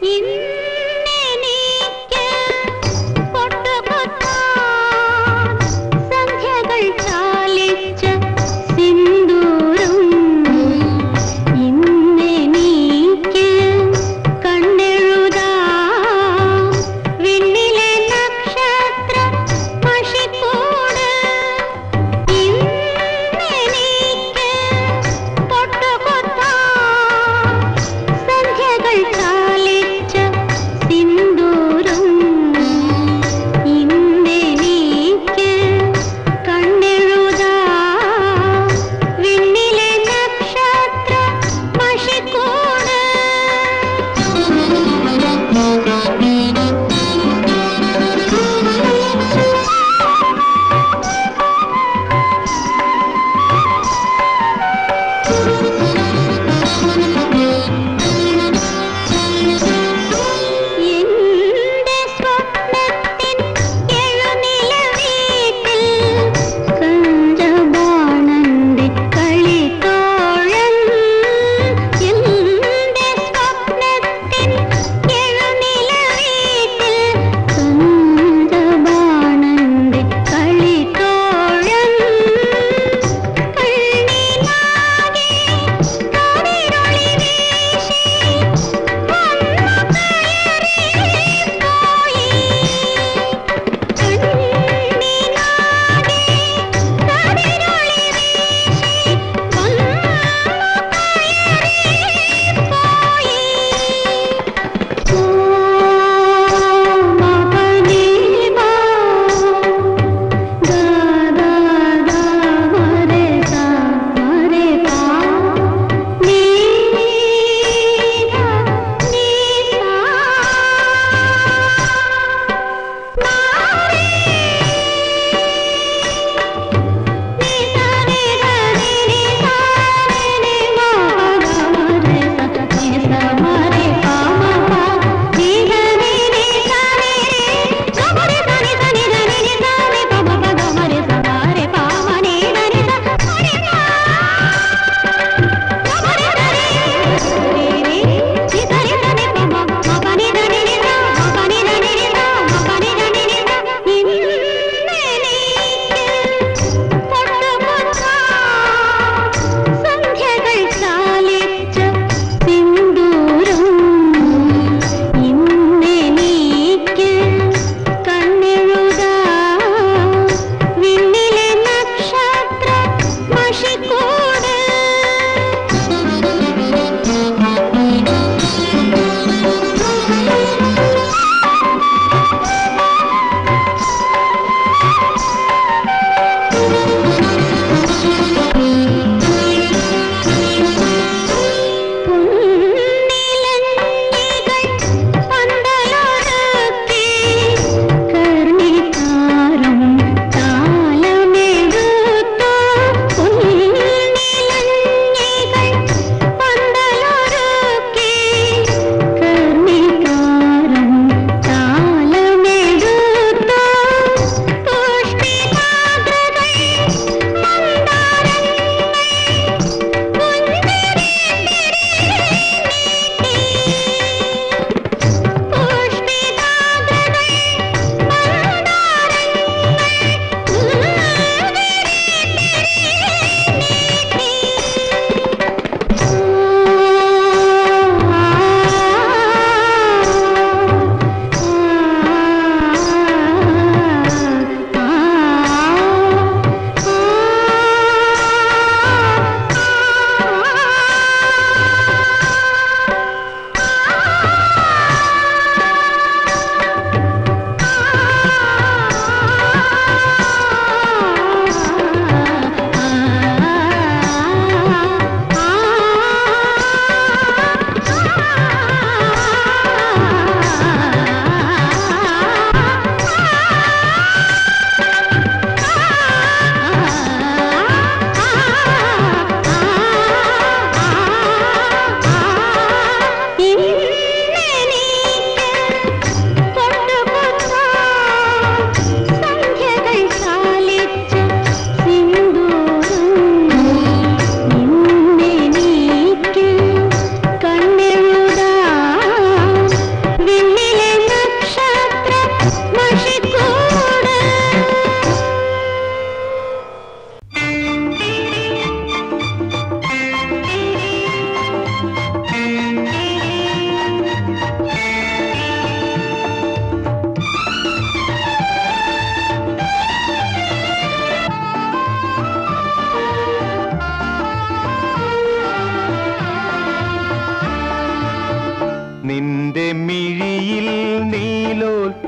ഇന്നെനിക്ക് പൊട്ടുകുത്താൻ സന്ധ്യകൾ ചാലിച്ച സിന്ദൂരം ഇന്നെനിക്ക് കണ്ണെഴുതാം വിണ്ണിലെ നക്ഷത്ര മഷിക്കൂട് ഇന്നെനിക്ക് പൊട്ടുകുത്താൻ സന്ധ്യകൾ ചാലിച്ച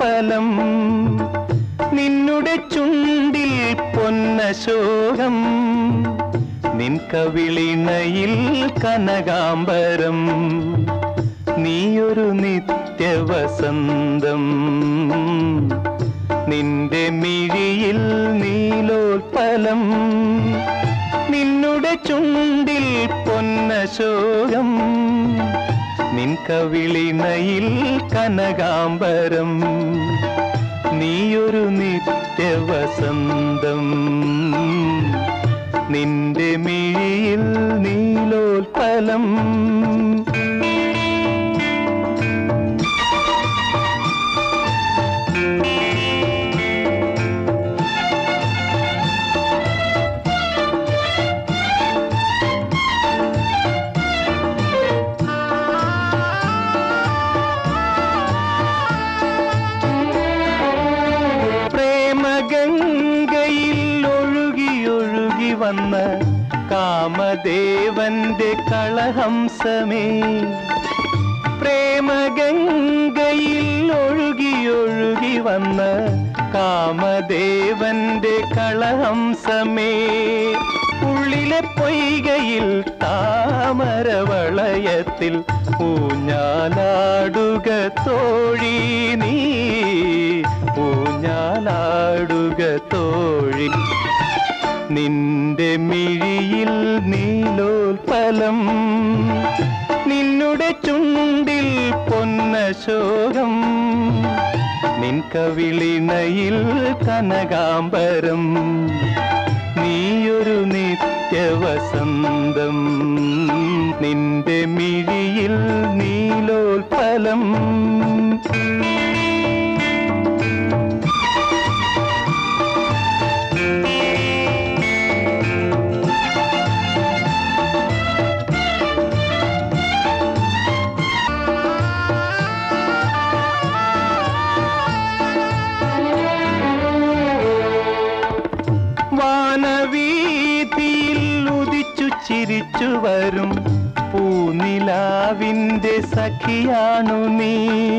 നീലോൽഫലം നിന്നുടെ ചുണ്ടിൽ പൊന്നശോകം നിൻ കവിളിണയിൽ കനകാംബരം നീയൊരു നിത്യവസന്തം നിന്റെ മിഴിയിൽ നീലോൽഫലം നിന്നുടെ ചുണ്ടിൽ പൊന്നശോകം നിൻ കവിളിണയിൽ കനകാംബരം നീയൊരു നിത്യവസന്തം നിന്റെ മിഴിയിൽ നീലോൽഫലം പ്രേമഗംഗയിൽ ഒഴുകി ഒഴുകി വന്ന കാമദേവന്റെ കളഹംസമേ പ്രേമഗംഗയിൽ ഒഴുകി ഒഴുകി വന്ന കാമദേവന്റെ കളഹംസമേ ഉള്ളിലെ പൊയ്കയിൽ താമരവളയത്തിൽ ഊഞ്ഞാലാടുക തോഴി നീ ഊഞ്ഞാലാടുക തോഴി നിന്റെ മിഴിയിൽ നീലോൽഫലം നിന്നുടെ ചുണ്ടിൽ പൊന്നശോകം നിൻ കവിളിണയിൽ കനകാംബരം നീയൊരു നിത്യവസന്തം നിന്റെ മിഴിയിൽ നീലോൽഫലം വാനവീതിയിൽ ഉദിച്ചു ചിരിച്ചു വരും പൂനിലാവിന്റെ സഖിയാണു നീ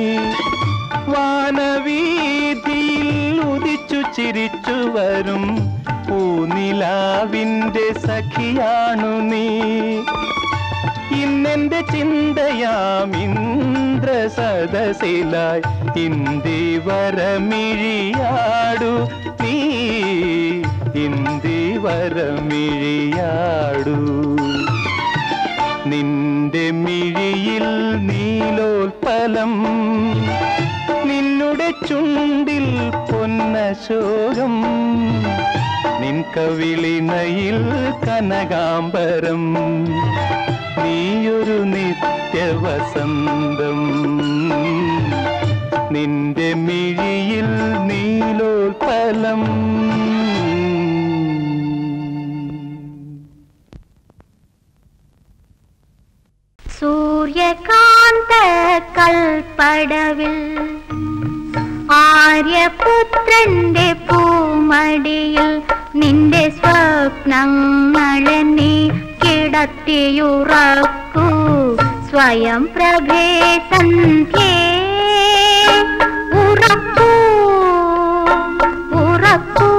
വാനവീതിയിൽ ഉദിച്ചു ചിരിച്ചു വരും പൂനിലാവിന്റെ സഖിയാണു നീ ഇന്നെന്റെ ചിന്തയാം ഇന്ദ്ര സദസിലായി ഇന്ദി വരമിഴിയാടു നീ ഇന്ദി വരമിഴിയാടു നിന്റെ മിഴിയിൽ നീലോൽഫലം നിന്നുടെ ചുണ്ടിൽ പൊന്നശോകം നിൻ കവിളിണയിൽ കനകാംബരം നീയൊരു നിത്യവസന്തം നിന്റെ മിഴിയിൽ നീലോൽഫലം സൂര്യകാന്ത കൽപ്പടവിൽ ആര്യപുത്രന്റെ പൂമടിയിൽ നിന്റെ സ്വപ്നങ്ങളെ നീ കിടത്തിയുറക്കൂ സ്വയം പ്രഭേ സന്ധ്യേ ഉറക്കൂ ഉറക്കൂ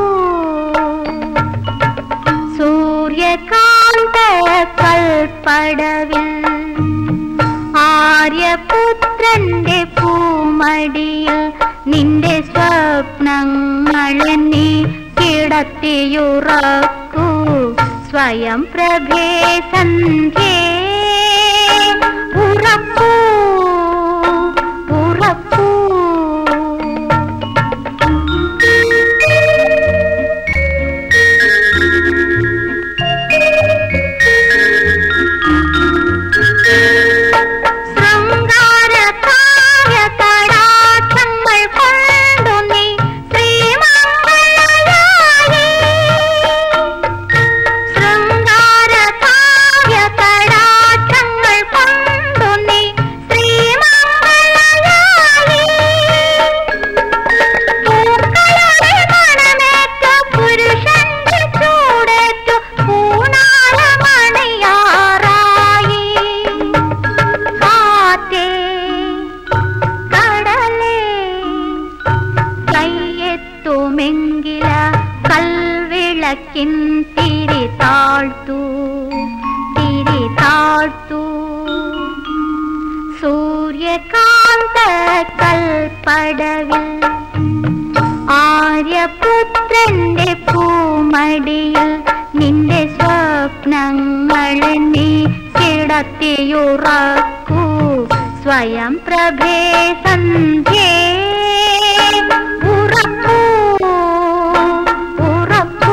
സൂര്യകാന്ത കൽപ്പടവിൽ ആര്യപുത്രന്റെ പൂമടിയിൽ നിന്റെ സ്വപ്നങ്ങളെ നീ കിടത്തിയുറക്കൂ സ്വയം പ്രഭേ സന്ധ്യേ ഉറക്കൂ ഉറക്കൂ ശൃംഗാര കാവ്യകടാക്ഷങ്ങൾ കൊണ്ടു നീ ശ്രീമംഗളയായി ശൃംഗാര കാവ്യകടാക്ഷങ്ങൾ സൂര്യകാന്ത കൽപ്പടവിൽ ആര്യപുത്രന്റെ പൂമടിയിൽ നിന്റെ സ്വപ്നങ്ങളെ നീ കിടത്തിയുറക്കൂ സ്വയം പ്രഭേ സന്ധ്യേ ഉറക്കൂ ഉറക്കൂ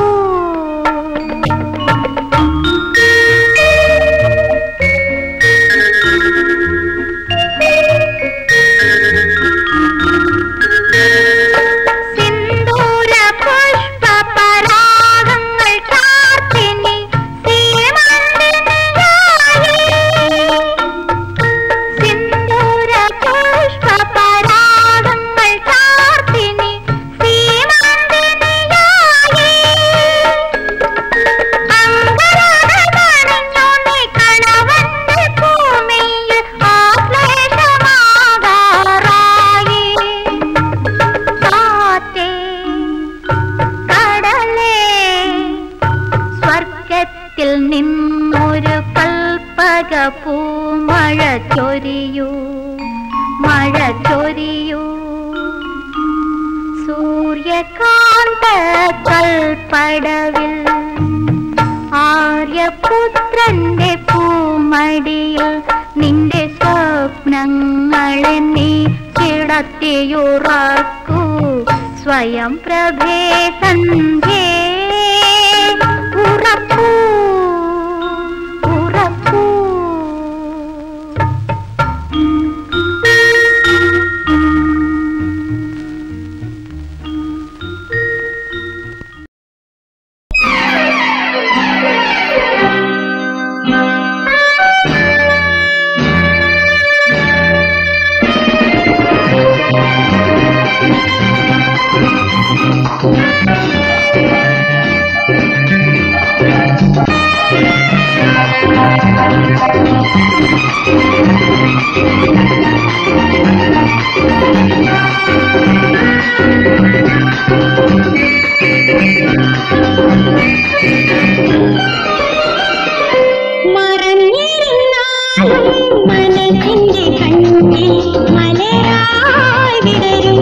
സിന്ദൂര പുഷ്പ പരാഗങ്ങൾ ചാർത്തിനി സീമന്തിനിയായി. സിന്ദൂര പുഷ്പ പരാഗങ്ങൾ ചാർത്തിനി സീമന്തിനിയായി. അങ്കരാഗമണിഞ്ഞു നീ കണവന്റെ ഭൂമിയിൽ ആശ്ലേഷമാകാറായി കാറ്റേ കടലേ സ്വർഗത്തിൽ നിന്നൊരു കൽപ്പക പൂമഴ ചൊരിയൂ മഴ ചൊരിയൂ സൂര്യകാന്ത കൽപ്പടവിൽ ആര്യപുത്രന്റെ പൂമടിയിൽ നിന്റെ സ്വപ്നങ്ങളെ നീ കിടത്തിയുറക്കൂ സ്വയം പ്രഭേ സന്ധ്യേ ഉറക്കൂ ഉറക്കൂ മറഞ്ഞിരുന്നാലും മനസ്സിന്റെ കണ്ണിൽ മലരായി വിടരും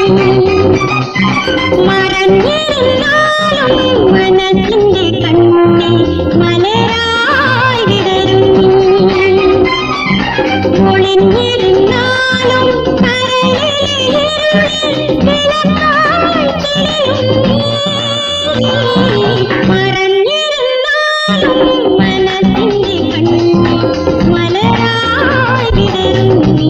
മറഞ്ഞിരുന്നാലും മനസ്സിന്റെ കണ്ണിൽ മലരായി വിടരും ഒളിഞ്ഞിരുന്നാലും കരളിലെ വിളക്കായി തെളിയും മറഞ്ഞിരുന്നാലും മനസ്സിന്റെ കണ്ണിൽ മലരായി വിടരും നീ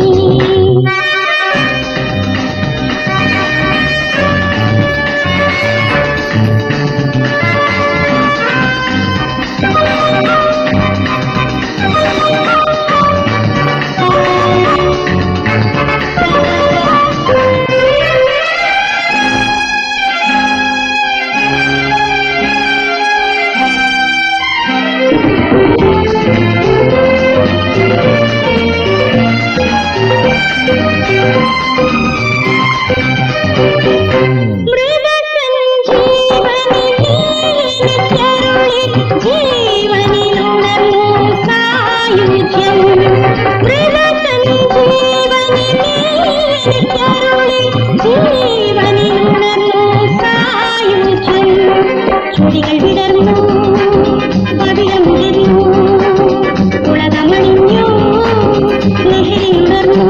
ചുടികൾ വിടർന്നു പവിഴമുതിർന്നു ഉളകമണിഞ്ഞു ലഹരിയുണർന്നു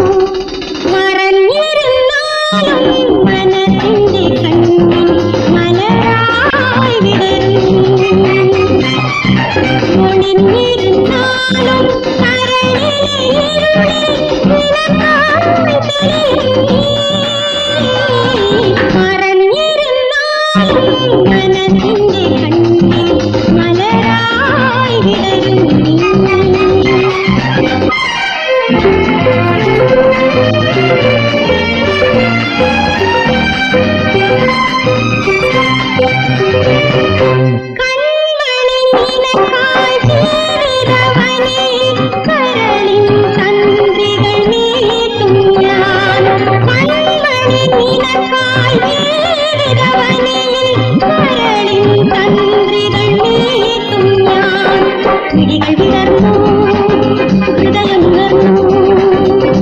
മറഞ്ഞിരുന്നാലും മനസ്സിന്റെ കണ്ണിൽ മലരായി വിടരും ഒളിഞ്ഞിരുന്നാലും കരളിലെ ഇരുളിൽ വിളക്കായി തെളിയും നീ. മറഞ്ഞിരുന്നാലും മനസ്സിന്റെ കണ്ണിൽ മലരായി വിടരും നീ കൺമണി നിനക്കായി ജീവിതവനെ കരളിൻ തന്ത്രികൾ നീട്ടും ഞാൻ കൺമണി നിനക്കായി ജീവിതവനെ കരളിൻ തന്ത്രികൾ നീട്ടും ഞാൻ പിടികൾ വിടർന്നു ഹൃദയം ഉണർന്നു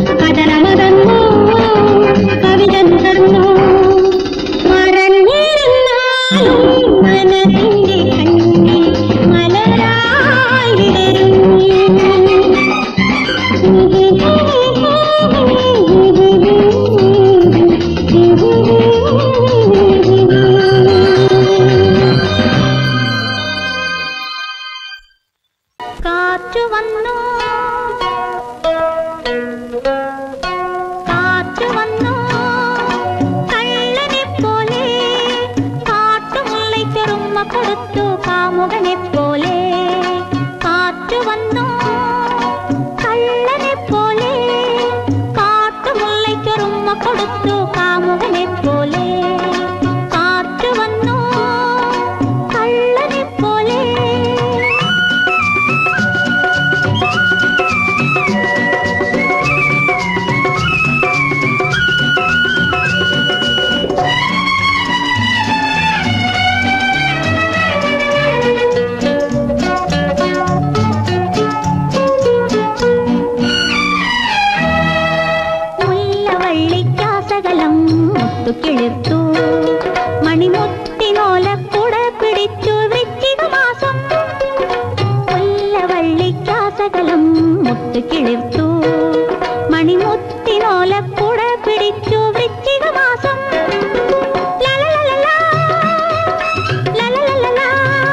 മുത്ത് കിളിർത്തു മണിമുത്തിനോലക്കുട പിടിച്ചു വൃശ്ചിക മാസം ലലലലലാ, ലലലലലാ,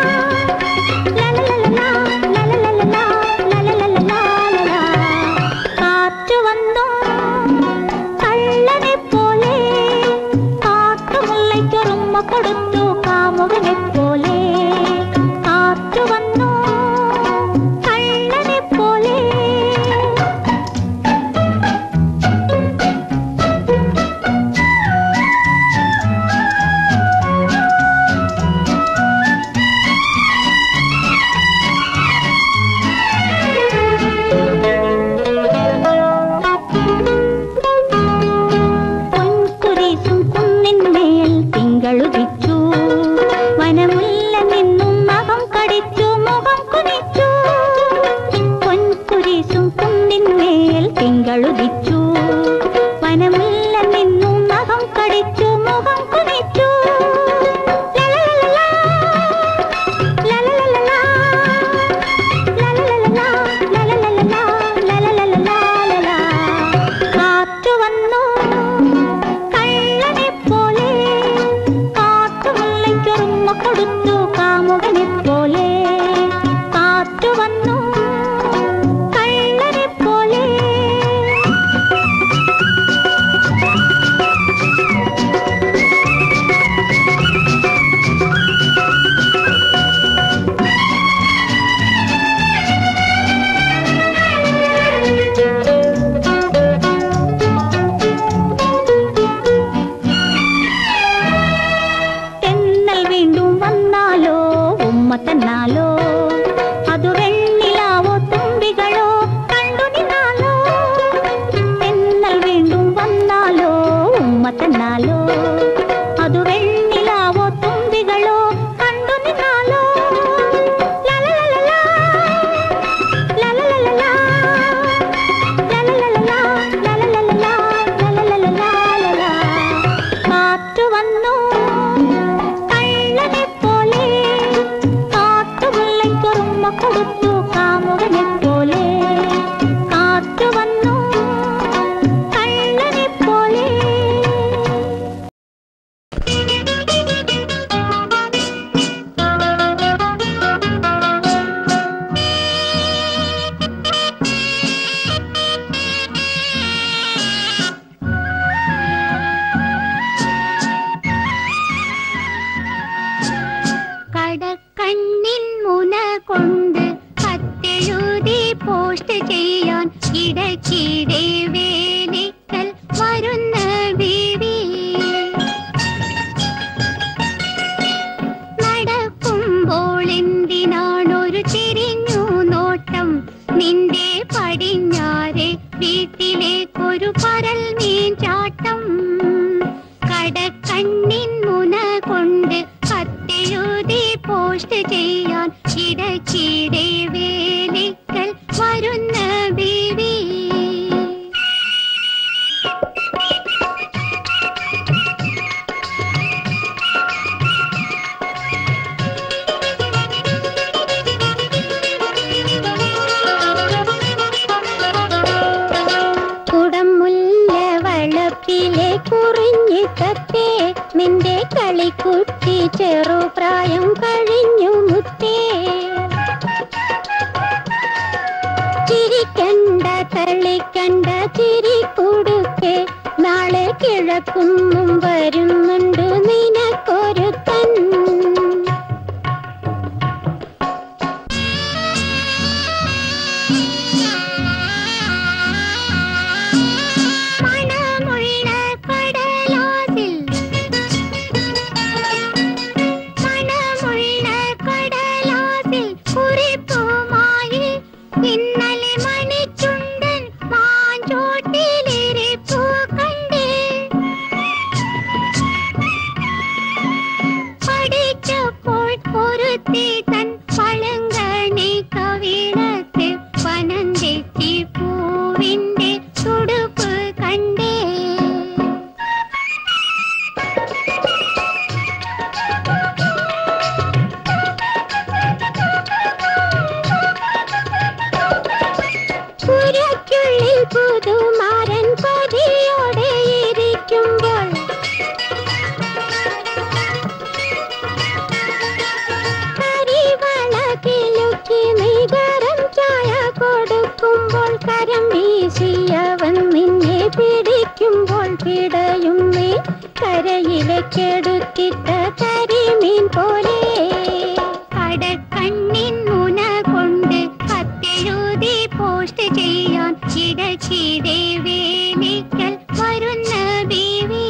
ലലലലലാ, ലലലലലാ, ലലലലലാ. കാറ്റു വന്നു കള്ളനെ പോലെ കാട്ടുമുല്ലയ്ക്കൊരുമ്മ കൊടുത്തു കാമുകനെ പോലെ കാറ്റു വന്നു കള്ളനെ പോലെ പൊൻകുരിശും കുന്നിന്മേൽ തിങ്കളുദിച്ചു വനമുല്ല നിന്നും നഖം കടിച്ചു മുഖം കുനിച്ചു പൊൻകുരിശും കുന്നിന്മേൽ തിങ്കളുദിച്ചു വനമുല്ല നിന്നും നഖം കടിച്ചു മുഖം കുനിച്ചു ലലലലലാ, ലലലലലാ, ലലലലലാ, ലലലലലാ, ലലലലലാ. കാറ്റു വന്നു കള്ളനെ പോലെ കാട്ടുമുല്ലയ്ക്കൊരുമ്മ കൊടുത്തു കാമുകനെ പോലെ കാറ്റു വന്നു കള്ളനെ പോലെ തെന്നൽ വീണ്ടും വന്നാലോ ഉമ്മ തന്നാലോ അതു വെണ്ണിലാവോ തുമ്പികളോ കണ്ടു നിന്നാലോ തെന്നൽ വീണ്ടും വന്നാലോ ഉമ്മ തന്നാലോ അതു വെണ്ണിലാവോ തുമ്പികളോ കണ്ടു നിന്നാലോ ലലലലലാ, ലലലലലാ, ലലലലലാ, ലലലലലാ, ലലലലലാ. കാറ്റു വന്നു കള്ളനെ പോലെ കാട്ടുമുല്ലയ്ക്കൊരുമ്മ കൊടുത്തു കാമുകനെ പോലെ കാറ്റു വന്നു കള്ളനെ പോലെ കടക്കണ്ണിൻ മുന കൊണ്ട് കത്തെഴുതി പോസ്റ്റ് ചെയ്യാൻ ഇടയ്ക്കിടെ വേലിക്കൽ വരുന്ന ബീവി നടക്കുമ്പോൾ എന്തിനാണൊരു തിരിഞ്ഞു നോട്ടം നിന്റെ പടിഞ്ഞാറെ വീട്ടിലേക്കൊരു പരൽ മീൻ ചാട്ടം കടക്കണ്ണിൻ മുന കൊണ്ട് കത്തെഴുതി പോസ്റ്റ് ചെയ്യാൻ ഇടയ്ക്കിടെ വേലിക്കൽ വരുന്ന ബീവി കുടമുല്ല വളപ്പിലെ കുറിഞ്ഞിട്ടത്തെ നിന്റെ കളിക്കുട്ടി ചെറുപ്രായം കഴിഞ്ഞു മുത്തേ ചിരിക്കണ്ട കളിക്കണ്ട ചിരി കൊടുക്കെ നാളെ കിഴക്കുന്നും വരുന്നുണ്ട് നിനക്കൊരുത്തൻ മണമുള്ള കടലാസിൽ മണമുള്ള കടലാസിൽ കുറിപ്പുമായി ഇന്നലെ മണിച്ചുണ്ടൻ മാഞ്ചോട്ടിലിരിപ്പു കണ്ടേ പുരയ്ക്കുള്ളിൽ പുതുമാരൻ കൊതിയോടെ ഇരിക്കുമ്പോൾ കരിവള കിലുക്കി നീ ഗരം ചായ കൊടുക്കുമ്പോൾ കരം വീശിയവൻ നിന്നെ പിടിക്കുമ്പോൾ പിടയും നീ കരയിലേക്കെടുത്തിട്ട കരിമീൻ പോലെ കടക്കണ്ണിൻ മുന കൊണ്ട് കത്തെഴുതി പോസ്റ്റ് ചെയ്യാൻ ചിടച്ചിടെ വേലിക്കൽ വരുന്ന ബീവി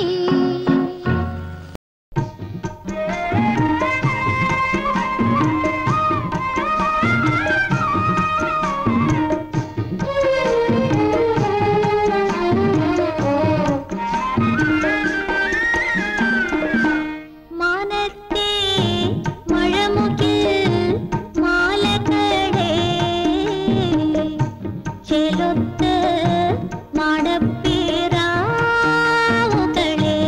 മാനത്തെ മഴമുകിൽ മാലകളെ ചെലുത്ത് മാടപ്പീറാവുകളെ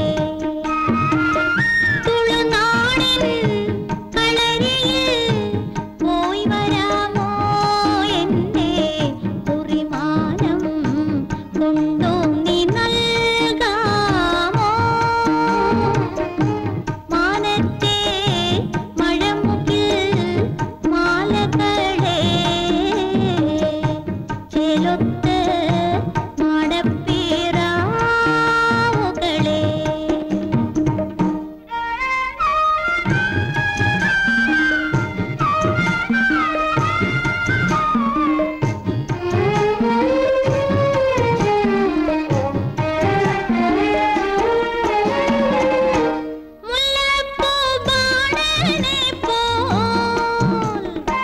തുളുനാടിൻ കളരിയിൽ പോയി വരാമോ എന്റെ കുറിമാനം കൊണ്ടു നീ നൽകാമോ മാനത്തെ മഴമുകിൽ മാലകളെ ചെലുത്ത് മാടപ്പീറാവുകളെ മുല്ലപ്പൂവാടനെ പോൽ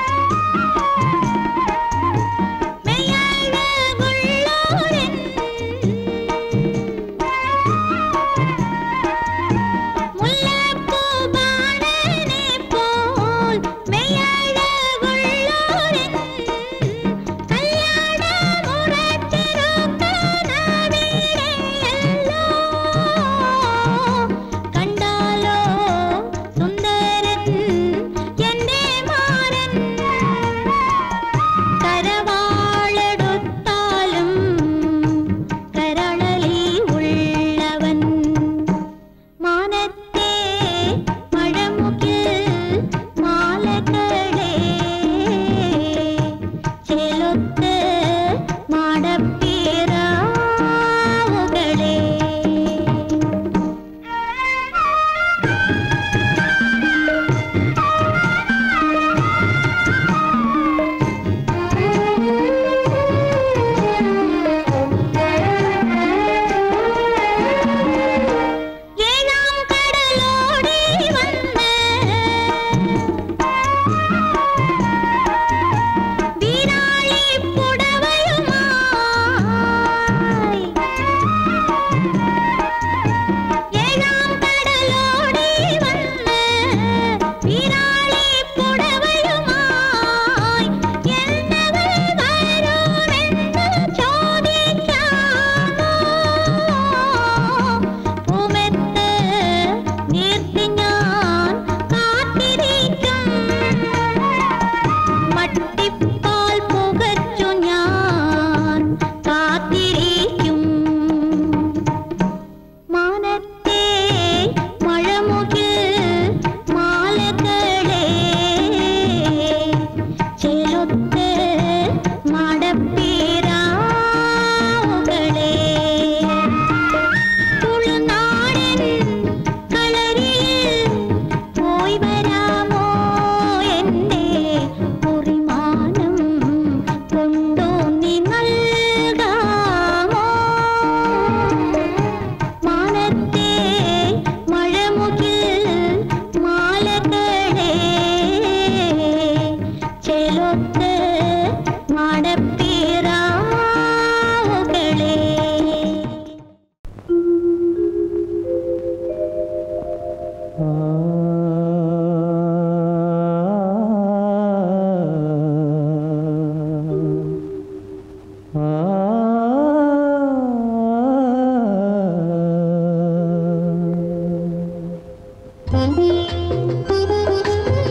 മെയ്യഴകുള്ളോരൻ മുല്ലപ്പൂവാടനെ പോൽ മെയ്യഴകുള്ളോരൻ കല്യാണമുറച്ചിരുന്നവിടെയല്ലോ കണ്ടാലോ സുന്ദരൻ എന്റെ മാരൻ കരവാളെടുത്താലും കരളലി ഉള്ളവൻ മാനത്തെ മഴമുകിൽ മാലകളെ ചെലുത്ത് മാടപ്പീറാവുകളെ ഏഴാം കടലോടെ വന്ന് വീരാളി പുടവയുമായി ഏഴാം കടലോടെ വന്ന് വീരാളി പുടവയുമായി എന്നവൾ വരൂമെന്ന് ചോദിക്കാമോ പൂമെത്ത് നീർത്തി ഞാൻ കാത്തിരിക്കും മട്ടിപ്പാൽ പുകച്ചു ഞാൻ കാത്തിരിക്കും മാനത്തെ മഴമുകിൽ മാലകളെ ചെലുത്ത് മടപ്പീറാവുകളെ തുളുനാടൻ കളരിയിൽ പോയി വരാമോ എന്റെ കുറിമാനം കൊണ്ടു നീ നൽകാമോ മാനത്തെ മഴമുകിൽ മാലകളെ ചെലുത്ത് മാടപ്പീറാവുകളെ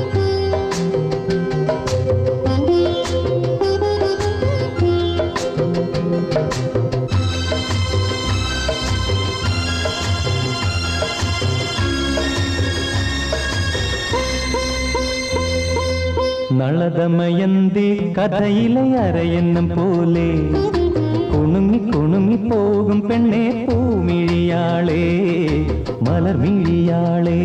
Thank you. നളതമയന്തി കഥയിലെ അരയെണ്ണം പോലെ കുണുങ്ങി കുണുങ്ങി പോകും പെണ്ണെ പൂമിഴിയാളേ മലർമിഴിയാളേ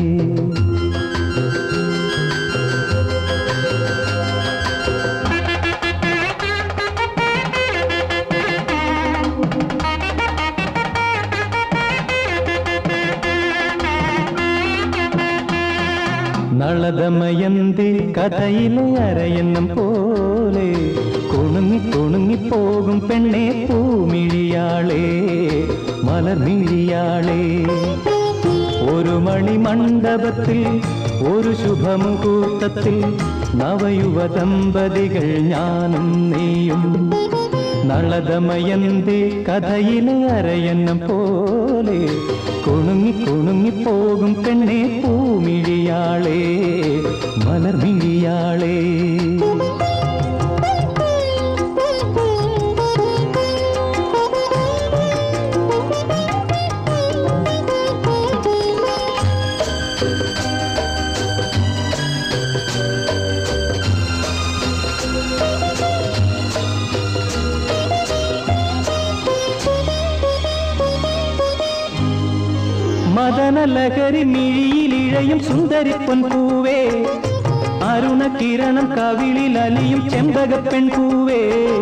നളതമയന്തി കഥയിലെ അരയെണ്ണം പോലെ കുണുങ്ങി കുണുങ്ങി പോകും പെണ്ണെ പൂമിഴിയാളേ മലർമിഴിയാളേ ഒരു മണി മണ്ഡപത്തിൽ ഒരു ശുഭമുഹൂർത്തത്തിൽ നവയുവ ദമ്പതികൾ ഞാനും നീയും നളതമയന്തി കഥയിലെ അരയെണ്ണം പോലെ കുണുങ്ങി കുണുങ്ങി പോകും പെണ്ണെ പൂമിഴിയാളേ മലർമിഴിയാളേ മദനലഹരി മിഴിയിലിഴയും സുന്ദരിപ്പൊൻ പൂവേ അരുണ കിരണം കവിളിൽ അലിയും ചെമ്പകപ്പെൺ പൂവേ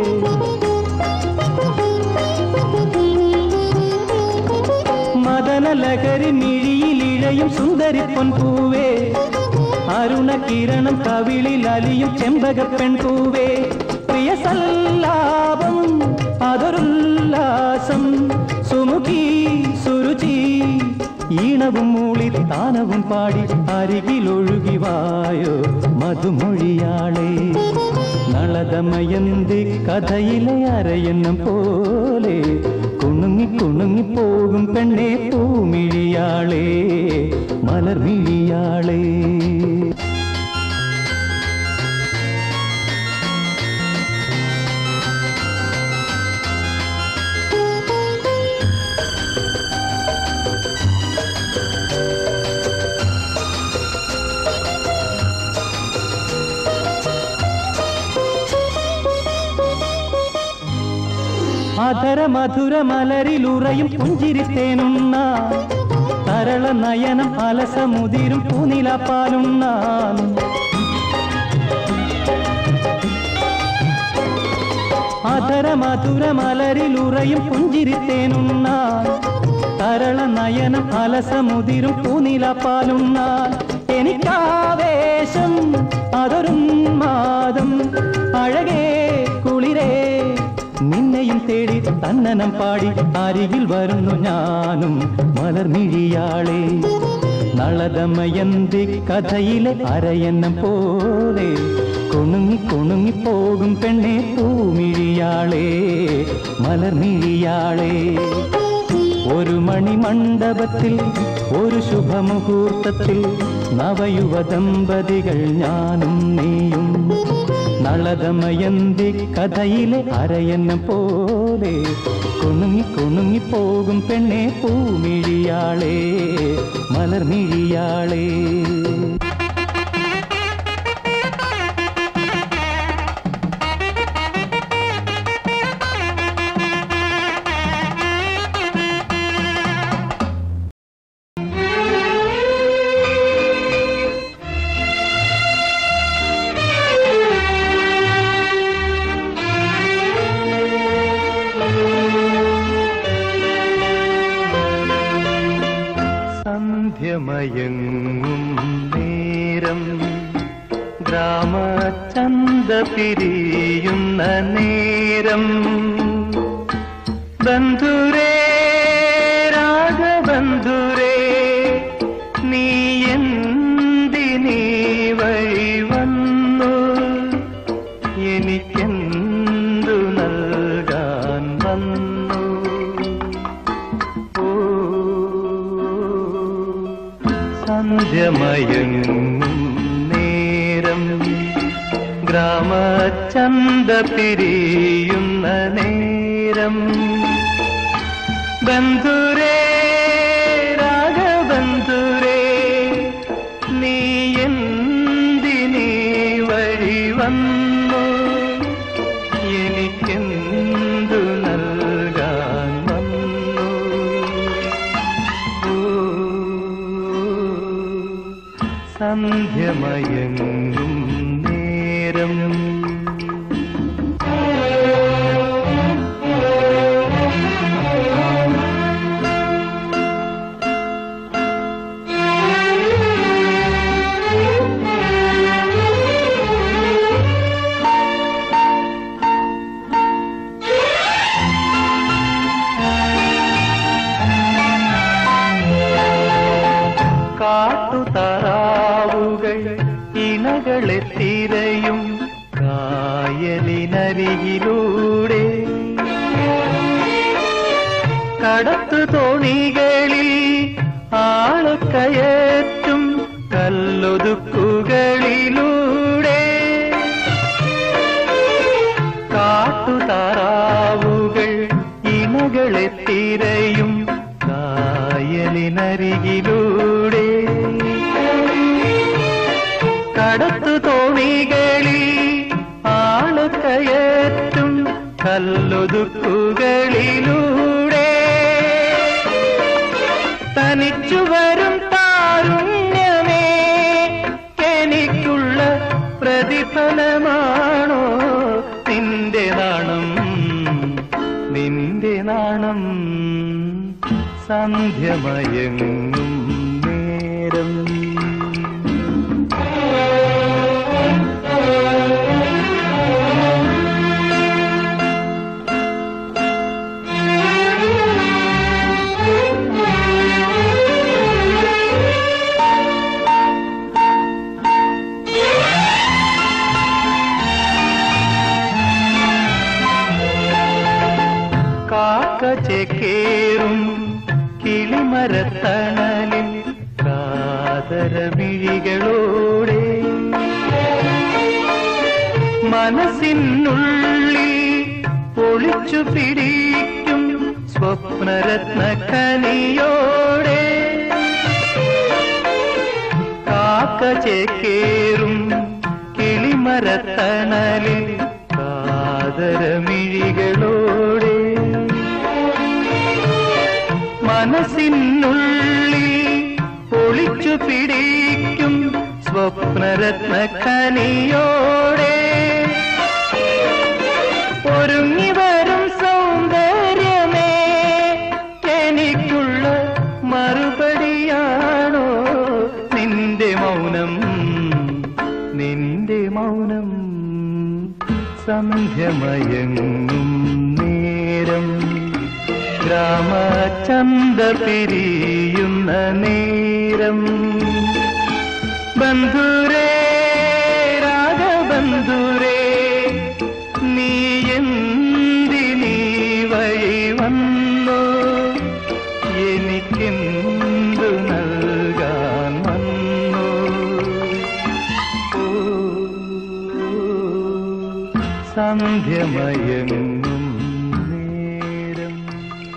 മദനലഹരി മിഴിയിലിഴയും സുന്ദരിപ്പൊൻ പൂവേ അരുണ കിരണം കവിളിൽ അലിയും ചെമ്പകപ്പെൺ പൂവേ പ്രിയ സല്ലാപം അതൊരുല്ലാസം സുമുഖി സുരുചി ഈണവും മൂളി താനവും പാടി അരികിലൊഴുകി വായോ മധുമൊഴിയാളേ നളതമയന്തി കഥയിലെ അരയെണ്ണം പോലെ കുണുങ്ങി കുണുങ്ങി പോകും പെണ്ണെ പൂമിഴിയാളേ മലർമിഴിയാളേ അധര മധുര മലരിലുറയും പുഞ്ചിരിത്തേനുണ്ണ തരള നയനം അലസമുതിരും പൂനിലപ്പാലുണ്ണാൻ അധര മധുര മലരിലുറയും പുഞ്ചിരിത്തേനുണ്ണാൻ തരള നയനം അലസമുതിരും പൂനിലപ്പാലുണ്ണാൻ എനിക്കാവേശം അതൊരുന്മാദം അഴകേ കുളിരേ നിന്നെയും തേടി തന്നനം പാടി അരികിൽ വരുന്നു ഞാനും മലർമിഴിയാളെ നളതമയന്തി കഥയിലെ അരയന്നം പോലെ കുണുങ്ങി കുണുങ്ങി പോകും പെണ്ണെ പൂമിഴിയാളേ മലർമിഴിയാളേ ഒരു മണി മണ്ഡപത്തിൽ ഒരു ശുഭമുഹൂർത്തത്തിൽ നവയുവ ദമ്പതികൾ ഞാനും നീയും നളതമയന്തി കഥയിലെ അരയന്നം പോലെ കുണുങ്ങി കുണുങ്ങി പോകും പെണ്ണെ പൂമിഴിയാളേ മലർമിഴിയാളേ സന്ധ്യമയങ്ങും നേരം ഗ്രാമചന്ത പിരിയുന്ന നേരം ബന്ധുരേ രാഗബന്ധുരേ നീ എന്തിനീ വഴി വന്നു എനിക്കെന്തു നൽകാൻ വന്നു ഓ സന്ധ്യമയങ്ങും നേരം ഗ്രാമചന്ത പിരിയുന്ന നേരം ബന്ധുരേ രാഗബന്ധുരേ നീ എന്തിനീ വഴി സന്ധ്യമയങ്ങും നേരം കാട്ടുതാറാവുകൾ ഇണകളെ തിരയും കായലിനരികിലൂടെ കടത്തു തോണികളിൽ ആള് കയറ്റും കല്ലൊതുക്കുകളിലൂടെ കാട്ടുതാറാവുകൾ ഇണകളെ തിരയും കായലിനരികിലൂടെ കടത്തു തോണികളിൽ ആള് കയറ്റും കല്ലൊതുക്കുകളിലൂടെ തനിച്ചു വരും താരുണ്യമേ എനിക്കുള്ള പ്രതിഫലമാണോ നിന്റെ നാണം നിന്റെ നാണം സന്ധ്യമയങ്ങും നേരം കാക്ക ചേക്കേറും കിളിമരത്തണലിൽ കാതരമിഴികളോടെ മനസ്സിനുള്ളിൽ ഒളിച്ചു പിടിക്കും സ്വപ്നരത്ന കനിയോടെ കാക്ക ചേക്കേറും കിളിമരത്തണലിൽ കാതരമിഴികളോടെ മനസ്സിനുള്ളിൽ ഒളിച്ചു പിടിക്കും സ്വപ്നരത്ന കനിയോടെ ഒരുങ്ങി വരും സൗന്ദര്യമേ എനിക്കുള്ള മറുപടിയാണോ നിന്റെ മൗനം നിന്റെ മൗനം സന്ധ്യമയങ്ങും നേരം ഗ്രാമചന്ത പിരിയുന്ന നേരം ബന്ധുരേ രാഗബന്ധുരേ നീ എന്തിനീ വഴി വന്നു എനിക്കെന്തു നൽകാൻ വന്നു ഓ, സന്ധ്യമയങ്ങും നേരം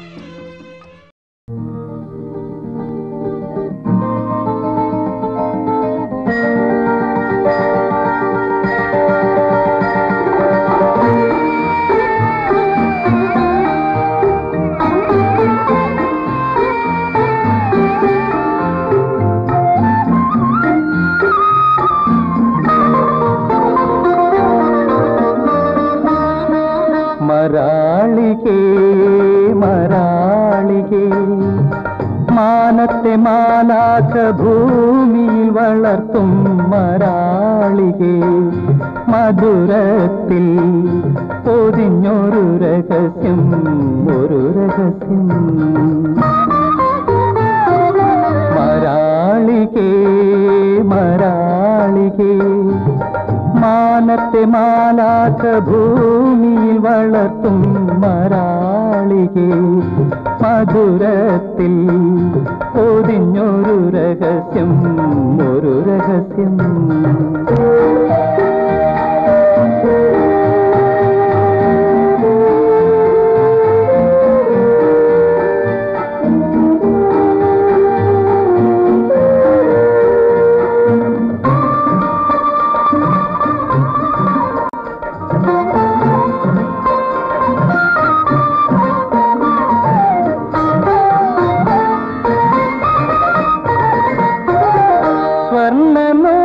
മരാളികേ മരാളികേ മാനത്തെ മാലാക ഭൂമിയിൽ വളർത്തും മരാളികേ മധുരത്തിൽ പൊതിഞ്ഞൊരു രഹസ്യം ഒരു രഹസ്യം മരാളികേ മരാളികേ മാനത്തെ മാലാക ഭൂമിയിൽ വളർത്തും മരാളികേ മധുരത്തിൽ പൊതിഞ്ഞൊരു രഹസ്യം ഒരു രഹസ്യം സ്വർണ്ണ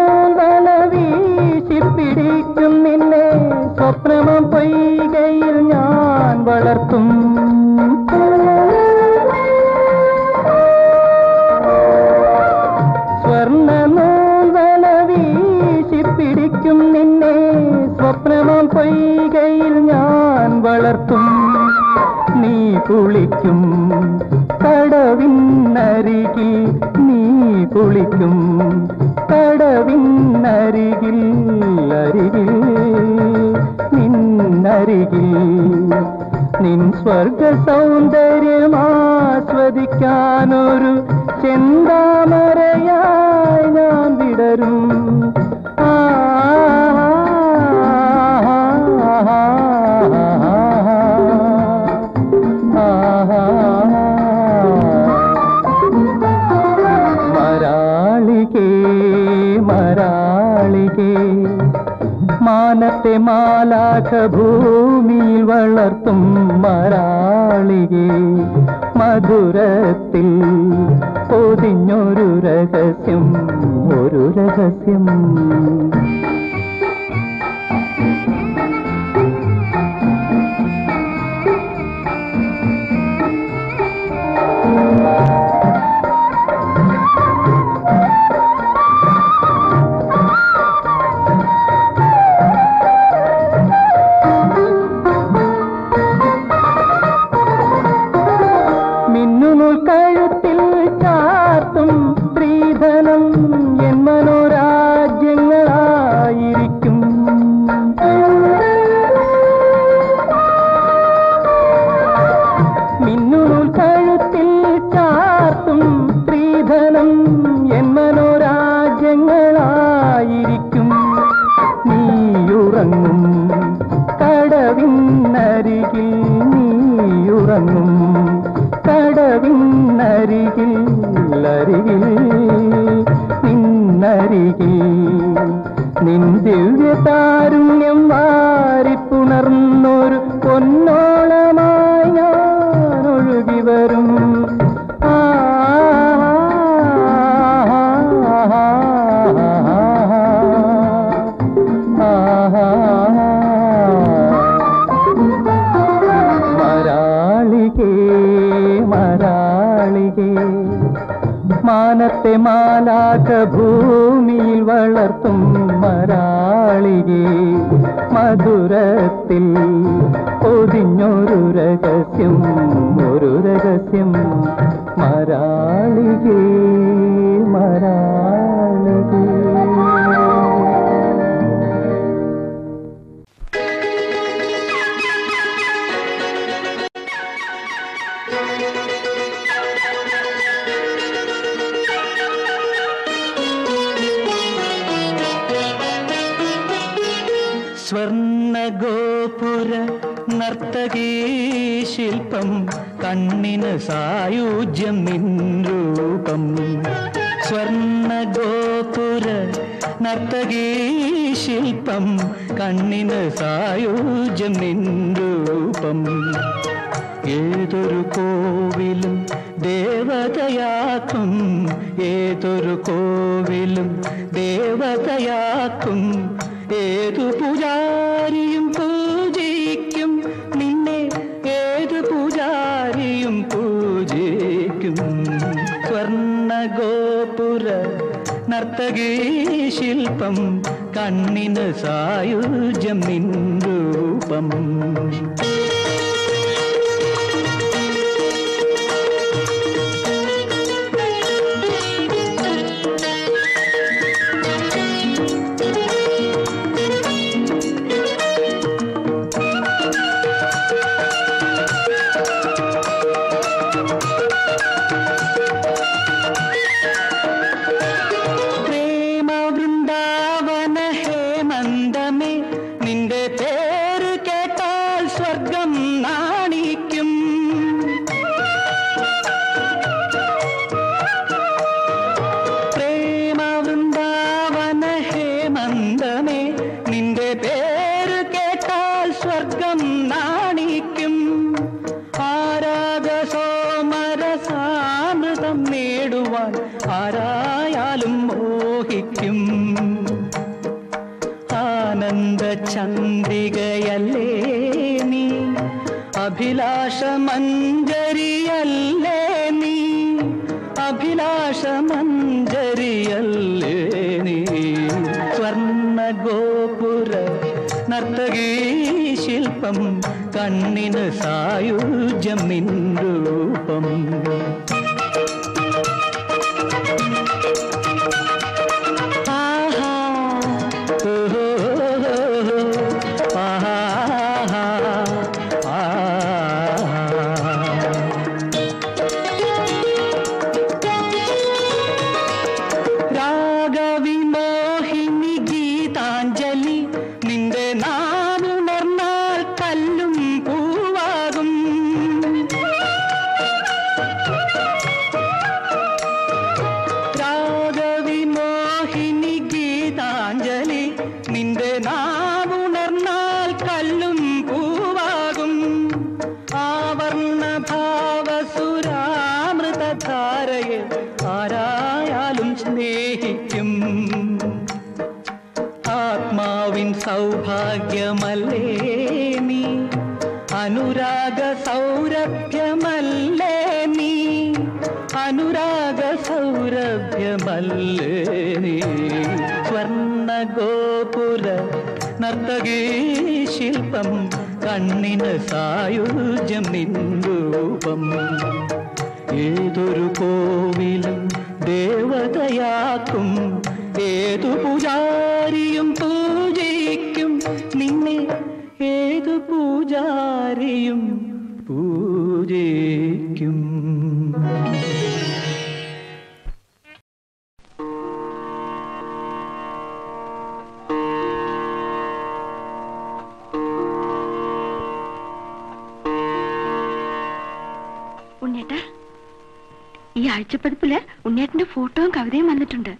സ്വർണ്ണ നൂൽവല വീശി പിടിക്കും നിന്നെ സ്വപ്നമാം പൊയ്കയിൽ ഞാൻ വളർത്തും നീ കുളിക്കും കടവിന്നരികിൽ നീ കുളിക്കും കടവിന്നരികിൽ അരികിൽ നിന്നരികിൽ നിൻ സ്വർഗ സൗന്ദര്യം ആസ്വദിക്കാനൊരു ചെന്താമരയായി ഞാൻ വിടരും ആ മരാളികേ മരാളികേ മാനത്തെ മാലാഖ ഭൂമിയിൽ വളർത്തും മരാളികേ മധുരത്തിൽ പൊതിഞ്ഞൊരു രഹസ്യം ഒരു രഹസ്യം മിന്നുനൂൽ കഴുത്തിൽ ചാർത്തും സ്ത്രീധനം എൻ മനോരാജ്യങ്ങളായിരിക്കും മിന്നുനൂൽ കഴുത്തിൽ ചാർത്തും സ്ത്രീധനം എൻ മനോരാജ്യങ്ങളായിരിക്കും നീയുറങ്ങും കടവിന്നരികിൽ നീയുറങ്ങും കടവിന്നരികിൽ അരികിൽ നിന്നരികിൽ നിൻ ദിവ്യ താരുണ്യം വാരിപ്പുണർന്നൊരു പൊന്നോളമായി ഞാൻ ഒഴുകി വരും ആ മരാളികേ മരാളികേ മാനത്തെ മാലാക ഭൂമിയിൽ വളർത്തും മരാളികേ മധുരത്തിൽ പൊതിഞ്ഞൊരു രഹസ്യം ഒരു രഹസ്യം മരാളികേ മരാളികേ സ്വർണഗോപുര നർത്തകീ ശില്പം കണ്ണിന് സായുജ്യം നിൻ രൂപം സ്വർണഗോപുര നർത്തകീ ശില്പം കണ്ണിന് സായുജ്യം നിൻ രൂപം ഏതൊരു കോവിലും ദേവതയാക്കും ഏതൊരു കോവിലും ദേവതയാക്കും ഏതു പൂജാരിയും പൂജിക്കും നിന്നെ ഏത് പൂജാരിയും പൂജിക്കും സ്വർണഗോപുര നർത്തകീ ശില്പം കണ്ണിന് സായുജ്യം നിൻ രൂപം പ്രേമ വൃന്ദാവന ഹേമന്തമേ നിന്റെ പേര് കേട്ടാൽ സ്വർഗം നാണിക്കും പ്രേമ വൃന്ദാവന ഹേമന്തമേ നിന്റെ പേര് കേട്ടാൽ സ്വർഗം നാണിക്കും ആരാഗ സോമരസാമൃതം നേടുവാൻ ആരായാലും മോഹിക്കും ആനന്ദ ചന്ദ്രികയല്ലേ നീ അഭിലാഷമഞ്ജരിയല്ലേ നീ അഭിലാഷമഞ്ജരിയല്ലേ നീ സ്വർണ്ണ ഗോപുര നർത്തകീ ശില്പം കണ്ണിന് സായുജ്യം നിൻ രൂപം ആഹാ ഓഹോ ആഹാ ആഹാ രാഗവിമോഹിനി ഗീതാഞ്ജലി നിന്റെ നാവുണർന്നാൽ കല്ലും പൂവാകും രാഗവിമോഹിനി ഗീതാഞ്ജലി നിന്റെ നാവുണർന്നാൽ കല്ലും പൂവാകും ആവർണ ഭാവസുരാമൃതധാരയെ ആരായാലും സ്നേഹിക്കും ആത്മാവിൻ സൗഭാഗ്യമല്ലേ നീ അനുരാഗ സൗരഭ്യമല്ലേ നീ അനുരാഗ സൗരഭ്യമല്ലേ നീ സ്വർണ്ണ ഗോപുര നർത്തകീ ശില്പം കണ്ണിന് സായുജ്യം നിൻരൂപം ഏതൊരു കോവിലും ദേവതയാക്കും ഏതു പൂജാരിയും പൂജയിക്കും നിന്നെ ഏതു പൂജാരിയും പൂജയിക്കും ഉണ്ണേട്ട ഈ ആഴ്ചപ്പതിപ്പില് ഉണ്ണേട്ടന്റെ ഫോട്ടോയും കവിതയും വന്നിട്ടുണ്ട്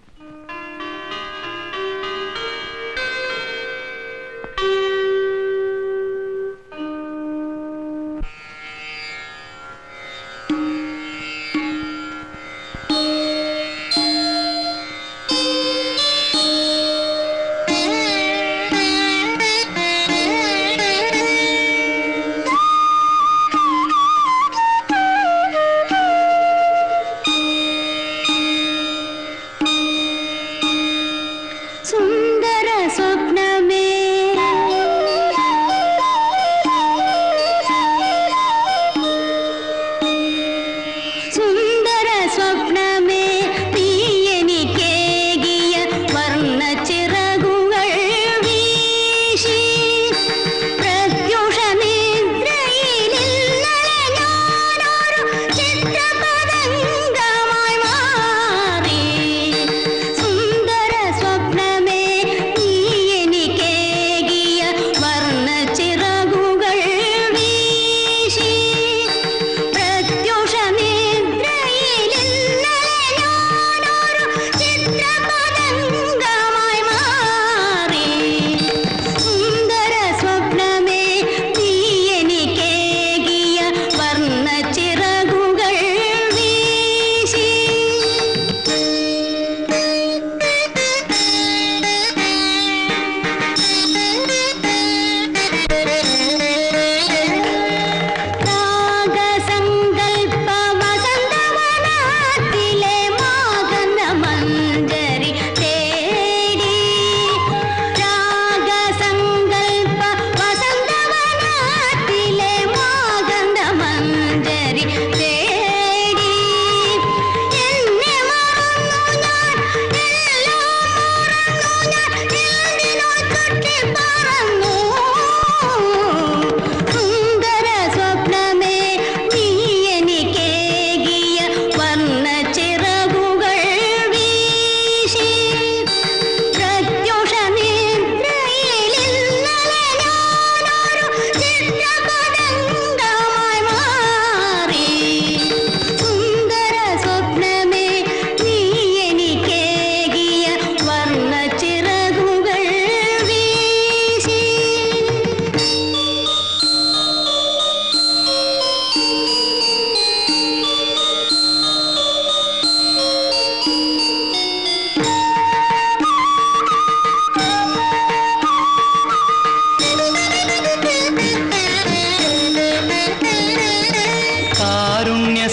ആ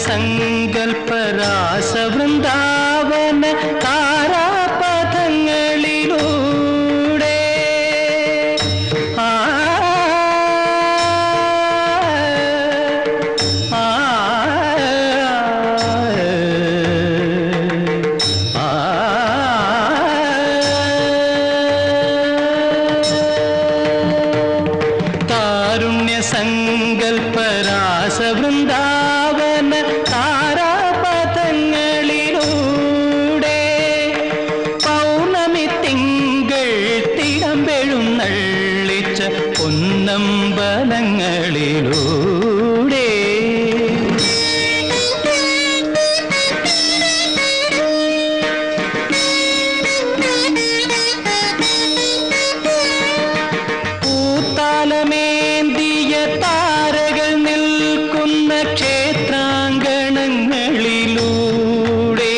സങ്കൽപ്പരാസ വൃന്ദാവന താരാപഥങ്ങളിലൂടെ ആ ആ കാരുണ്യ സങ്കൽപ്പരാസ വൃന്ദാവന താരാപഥങ്ങളിലൂടെ പൗർണമി തിങ്കൾ തിടമ്പെഴും നള്ളിച്ച പൊന്നമ്പലങ്ങളിലൂടെ പൂത്താലമേന്തിയ താരകൾ നിൽക്കുന്ന ക്ഷേത്രാങ്കണങ്ങളിലൂടെ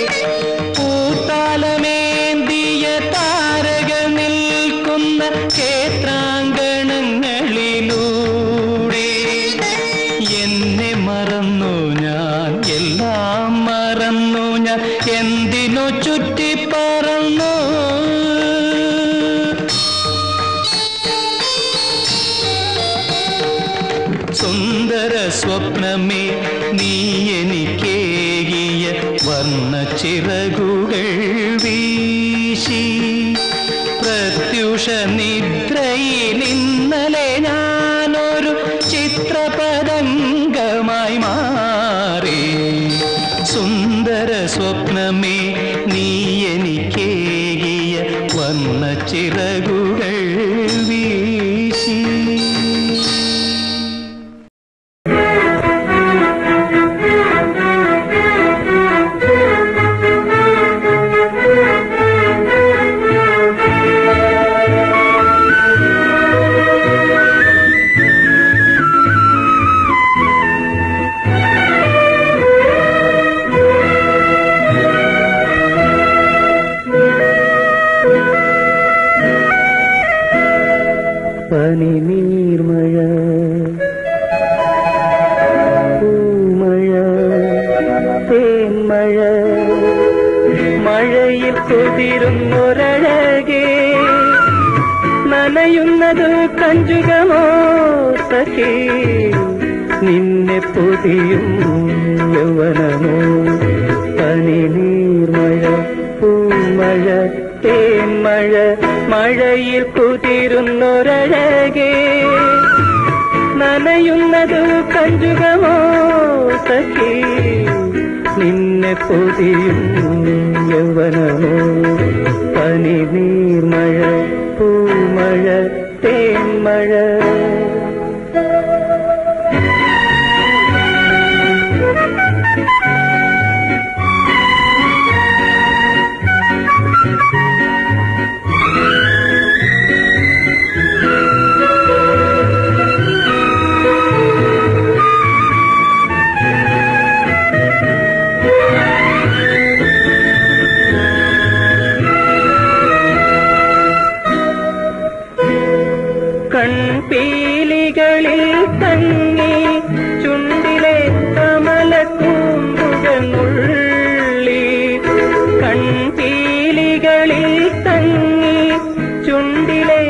പൂത്താലമേന്തിയ താരകൾ നിൽക്കുന്ന ക്ഷേത്രാങ്കണങ്ങളിലൂടെ എന്നെ മറന്നു ഞാൻ എല്ലാം മറന്നു ഞാൻ എന്തിനു ചുറ്റിപ്പറന്നു സുന്ദര സ്വപ്നമേ നീ എനിക്കേകിയ വർണ്ണ ചിറകുകൾ വീശി പ്രത്യുഷ നിദ്രയിൽ ഇന്നലെ ഞാനൊരു ചിത്രപതംഗമായി മാറി സുന്ദര സ്വപ്നമേ നീ എനിക്കേകിയ വർണ്ണ ചിറകുകൾ വീശി പനി നീർമഴ പൂമഴ തേന്മഴ മഴയിൽ കുതിരുന്നൊരഴകേ നനയുന്നത് കഞ്ചുകമോ സഖി നിന്നെ പൊതിയും യൗവനമോ പനി നീർമഴ പൂമഴ തേന്മഴ മഴയിൽ കുതിരുന്നൊരഴകേ നനയുന്നത് കഞ്ചുകമോ സഖി നിന്നെ പൊതിയും യൗവനമോ പനി നീർമഴ പൂമഴ തേന്മഴ കൺപീലികളിൽ തങ്ങി ചുണ്ടിലെ കമലക്കൂമ്പുകനുള്ളി കൺപീലികളിൽ തങ്ങി ചുണ്ടിലെ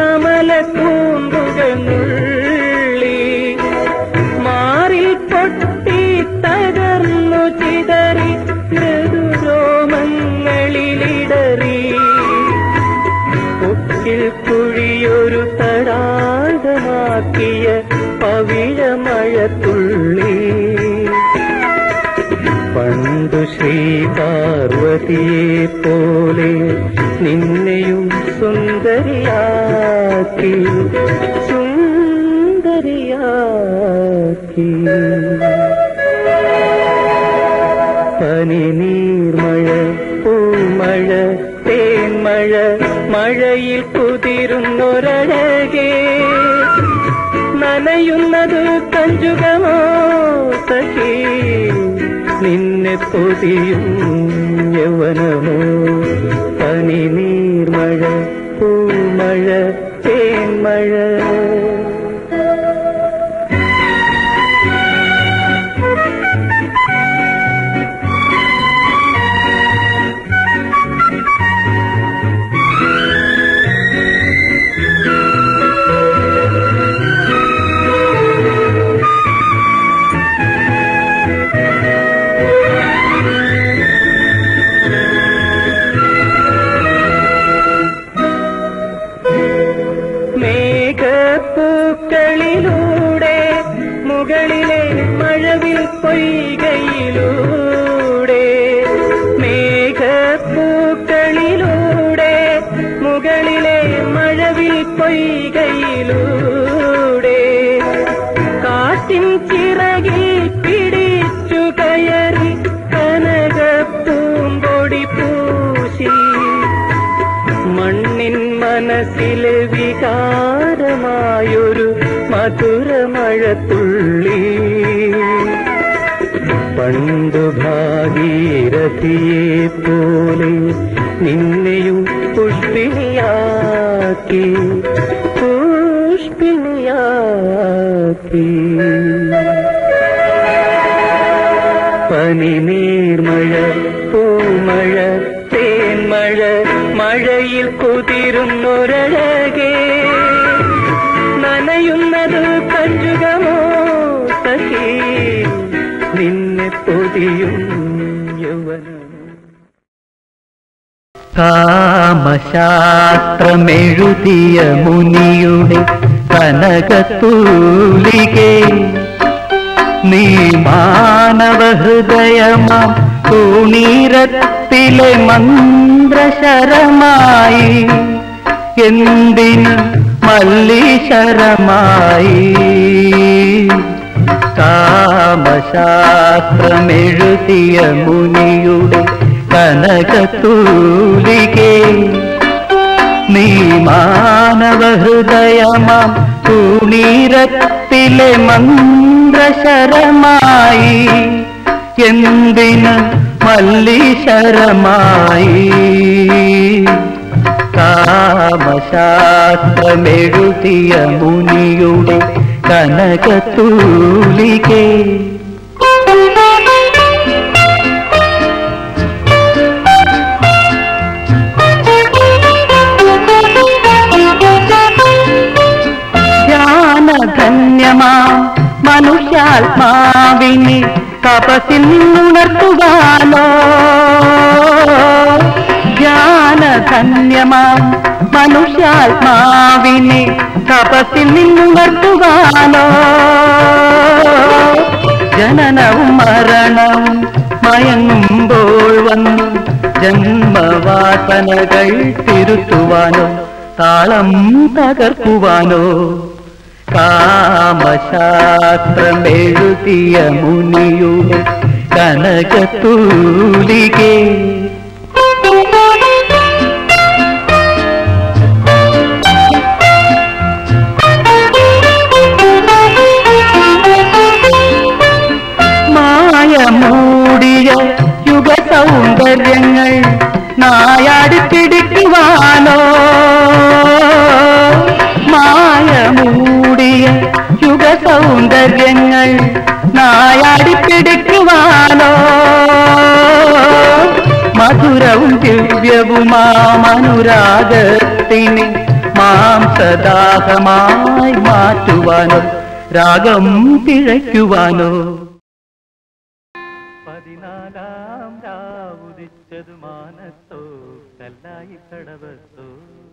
കമലക്കൂമ്പുകനുള്ളി മാറിൽ പൊട്ടി തകർന്നു ചിതറി മൃദുരോമങ്ങളിലിടറി പൊക്കിൽ കുഴിയൊരു തടാകമാക്കിയ പവിഴമഴത്തുള്ളി പണ്ടു ശ്രീ പാർവതിയെ പോലെ നിന്നെയും സുന്ദരിയാക്കി സുന്ദരിയാക്കി പനി നീർമഴ പൂമഴ തേന്മഴ മഴയിൽ കുതിരുന്നൊരഴകേ നനയുന്നത് കഞ്ചുകമോ സഖി നിന്നെ പൊതിയും യൗവനമോ പനി നീർമഴ പൂമഴ തേന്മഴ മഴവിൽ പൊയ്കയിലൂടെ മേഘപ്പൂക്കളിലൂടെ മുകളിലെ മഴവിൽ പൊയ്കയിലൂടെ കാറ്റിൻ ചിറകിൽ പിടിച്ചു കയറി കനകപ്പൂമ്പൊടി പൂശി മണ്ണിൻ മനസ്സിലെ വികാരമായൊരു മധുരമഴത്തുള്ളി പണ്ടു ഭാഗീരഥിയെ പോലെ നിന്നെയും പുഷ്പിണിയാക്കി പുഷ്പിണിയാക്കി പനിനീർമഴ പൂമഴ തേന്മഴ മഴയിൽ കുതിരുന്നൊരഴകേ നനയുന്നത് കഞ്ചുകമോ സഖി നിന്നെ പൊതിയും യൗവനമോ കാമശാസ്ത്രമെഴുതിയ മുനിയുടെ കനകത്തൂലികേ നീ മാനവ ഹൃദയമാം തൂണീരത്തിലെ മന്ത്രശരമായി എന്തിന് മല്ലീശരമായി കാമശാസ്ത്രമെഴുതിയ മുനിയുടെ കനകത്തൂലികേ നീ മാനവ ഹൃദയമാം തൂണീരത്തിലെ മന്ത്രശരമായി എന്തിന് മല്ലീശരമായി കാമശാസ്ത്രമെഴുതിയ മുനിയുടെ കനകത്തൂലികേ ധ്യാനധന്യമാം മനുഷ്യാത്മാവിനെ തപസിൽ ഉണർത്തുവാനോ ധ്യാനധന്യമാം മനുഷ്യാത്മാവിനെ തപസിൽ നിന്നുണർത്തുവാനോ ജനനവും മരണവും മയങ്ങുമ്പോൾ വന്നു ജന്മവാസനകൾ തിരുത്തുവാനോ താളം തകർക്കുവാനോ കാമശാസ്ത്രമെഴുതിയ മുനിയുടെ കനകത്തൂലികേ മായ മൂടിയ യുഗ സൗന്ദര്യങ്ങൾ നായാടി പിടിക്കുവാനോ മായ മൂടിയ യുഗ സൗന്ദര്യങ്ങൾ നായാടി പിടിക്കുവാനോ മധുരവും ദിവ്യവുമാമനുരാഗത്തിനെ മാംസദാഹമായി മാറ്റുവാനോ രാഗം പിഴയ്ക്കുവാനോ പതിനാലാം രാവുദിച്ചതു മാനത്തോ കല്ലായി കടവത്തോ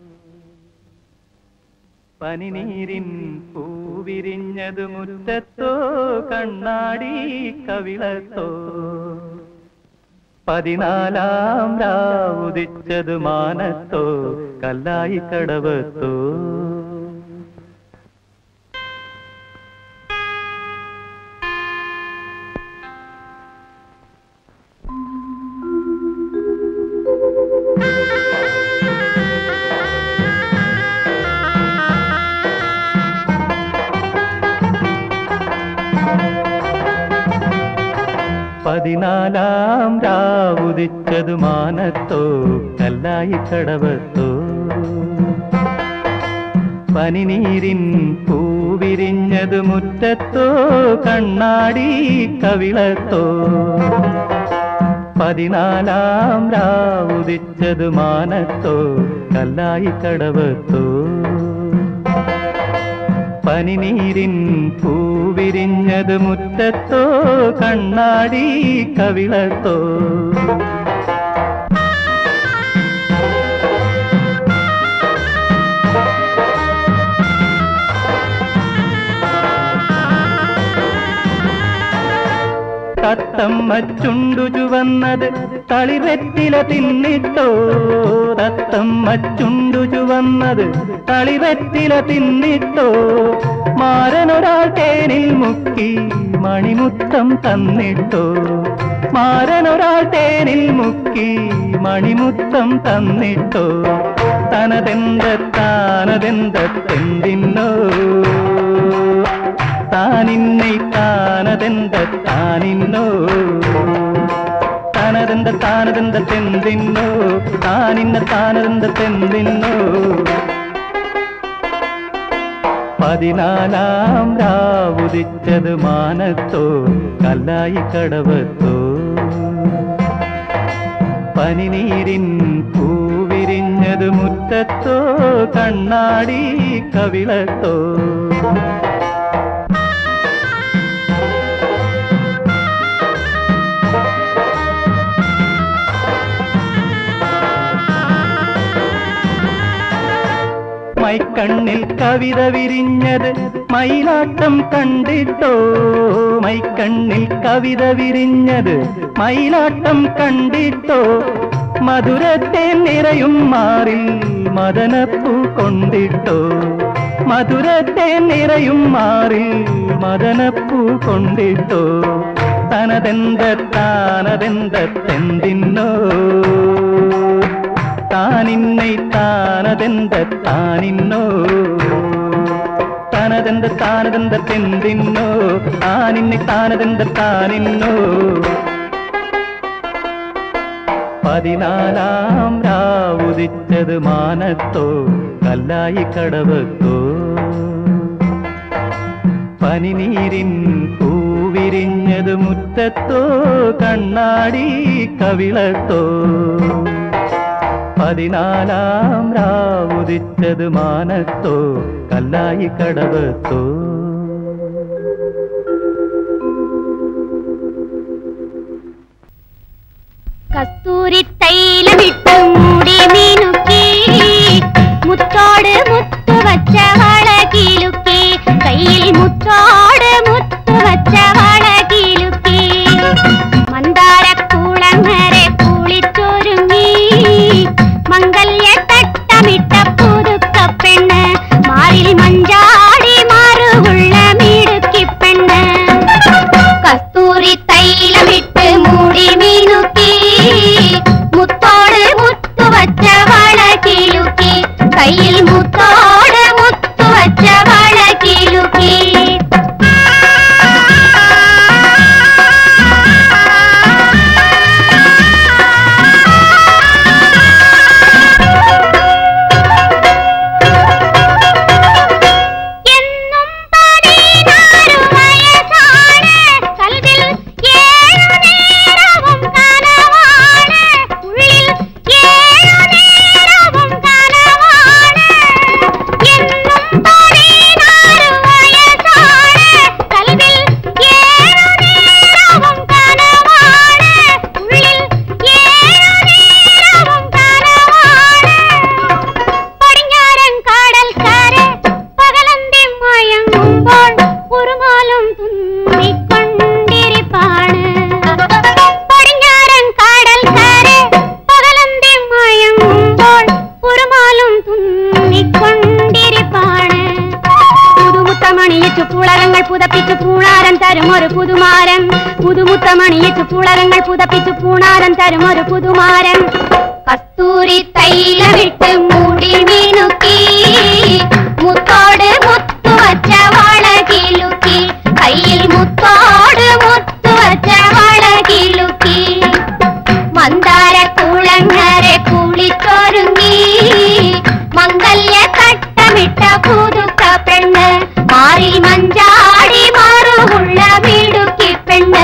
പനിനീരിൻ പൂവിരിഞ്ഞതു മുറ്റത്തോ കണ്ണാടി കവിളത്തോ പതിനാലാം രാവുദിച്ചതു മാനത്തോ കല്ലായി കടവത്തോ പതിനാലാം രാവുദിച്ചതു മാനത്തോ കല്ലായി കടവത്തോ പനിനീരിൻ പൂവിരിഞ്ഞതു മുറ്റത്തോ കണ്ണാടി കവിളത്തോ പതിനാലാം രാവുദിച്ചതു മാനത്തോ കല്ലായി കടവത്തോ പനിനീരിൻ പൂവിരിഞ്ഞത് മുറ്റത്തോ കണ്ണാടി കവിളത്തോ തത്തമ്മ ചുണ്ടു ചുവന്നത് തളിവെറ്റില തിന്നിട്ടോ തത്തമ്മ ചുണ്ടു ചുവന്നത് തളിവെറ്റില തിന്നിട്ടോ മാരനൊരാൾ തേനിൽ മുക്കി മണിമുത്തം തന്നിട്ടോ മാരനൊരാൾ തേനിൽ മുക്കി മണിമുത്തം തന്നിട്ടോ തനതെന്ത താനതെന്തെന്തിന്നോ താനിന്നെ താനതെന്ത താനിന്നോ താനതെന്ത താനതെന്ത തെന്തിന്നോ താനിന്ന താനതെന്ത തെന്തിന്നോ പതിനാലാം രാവുദിച്ചത് മാനത്തോ കല്ലായി കടവത്തോ പനിനീരിൻ പൂവിരിഞ്ഞത് മുറ്റത്തോ കണ്ണാടി കവിളത്തോ മൈക്കണ്ണിൽ കവിത വിരിഞ്ഞത് മയിലാട്ടം കണ്ടിട്ടോ മൈക്കണ്ണിൽ കവിത വിരിഞ്ഞത് മയിലാട്ടം കണ്ടിട്ടോ മധുരത്തെ നിറയും മാറിൽ മദനപ്പൂ കൊണ്ടിട്ടോ മധുരത്തെ നിറയും മാറിൽ മദനപ്പൂ കൊണ്ടിട്ടോ തനതെന്ത താനതെന്തെന്തിന്നോ താനിന്നെ താനതെന്ത താനിന്നോ താനതെന്ത താനതെന്ത തെന്തിന്നോ താനിന്നെ താനതെന്ത താനിന്നോ പതിനാലാം രാവുദിച്ചത് മാനത്തോ കല്ലായി കടവത്തോ പനിനീരിൻ പൂവിരിഞ്ഞത് മുറ്റത്തോ കണ്ണാടി കവിളത്തോ പതിനാലാം രാവുദിച്ചത് മാനത്തോ കല്ലായി കടവത്തോ കസ്തൂരി തൈലമിട്ട് മൂടി മീനുക്കി മുത്തോട് മുത്തു വച്ച വളകിലുക്കി കയ്യിൽ മുത്തോട് മുത്തു വച്ച വളകിലുക്കി മന്ദാര കൂളങ്ങരെ കുളിച്ചൊരുങ്ങി മംഗല്യ തട്ടമിട്ട പുതുക്ക പെണ്ണ് മാറിൽ മഞ്ചാടി മാറുള്ള മിടുക്കി പെണ്ണ് കസ്തൂരി തൈലമിട്ട് മൂടി മീനുക്കി മുത്തോട് മുത്തു വച്ച വള കിലുക്കി കയ്യിൽ മുത്തോട് മുത്തു വച്ച വള കിലുക്കി എന്നും പതിനാറ് വയസ്സാണ് കൽവിൽ ഏഴു നേരവും കനവാണ് ഉള്ളിൽ ഏഴു നേരവും കനവാണ് എന്നും പതിനാറ് വയസ്സാണ് കൽവിൽ ഏഴു നേരവും കനവാണ് ഉള്ളിൽ ഏഴു നേരവും കനവാണ് പടിഞ്ഞാറൻ കടൽക്കര പകലന്തി മയങ്ങുമ്പോൾ ഉറുമാലും തുന്നിക്കൊണ്ടിരിപ്പാണ് പടിഞ്ഞാറൻ കടൽക്കര പകലന്തി മയങ്ങുമ്പോൾ ഉറുമാലും തുന്നിക്കൊണ്ടിരിപ്പാണ് പുതുമുത്തമണിയിച്ചു പുളകങ്ങൾ പുതപ്പിച്ചു പൂണാരം തരും ഒരു പുതുമാരൻ പുതുമുത്തമണിയിച്ചു പുളകങ്ങൾ പുതപ്പിച്ചു പൂണാരം തരും ഒരു പുതുമാരൻ കസ്തൂരി തൈലമിട്ട് മൂടി മീനുക്കി മുത്തോട് മുത്തു വച്ച വള കിലുക്കി കയ്യിൽ മുത്തോട് മുത്തു വച്ച വള കിലുക്കി മന്ദാര കുളങ്ങരെ കുളിച്ചൊരുങ്ങി മംഗല്യ തട്ടമിട്ട പുതുക്ക പെണ്ണ് മാറിൽ മഞ്ചാടി മാറുമുള്ള മിടുക്കി പെണ്ണ്